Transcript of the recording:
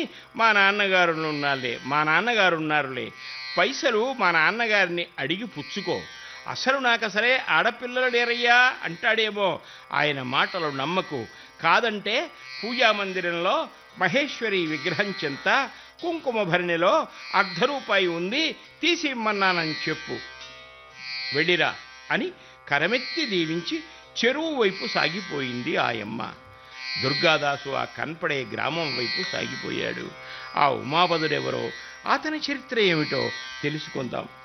మా నాన్నగారు ఉన్నారులే మా నాన్నగారు ఉన్నారులే పైసలు మా నాన్నగారిని అడిగి పుచ్చుకో అసలు నాకు అసలే ఆడపిల్లలు లేరయ్యా అంటాడేమో ఆయన మాటలు నమ్మకు కాదంటే పూజా మందిరంలో మహేశ్వరి విగ్రహం చెంత కుంకుమ భరణిలో అర్ధ రూపాయి ఉంది తీసి ఇమ్మన్నానని చెప్పు వెళ్ళిరా అని కరమెత్తి దీవించి చెరువు వైపు సాగిపోయింది ఆయమ్మ దుర్గాదాసు ఆ కనపడే గ్రామం వైపు సాగిపోయాడు ఆ ఉమాపదుడెవరో అతని చరిత్ర ఏమిటో తెలుసుకుందాం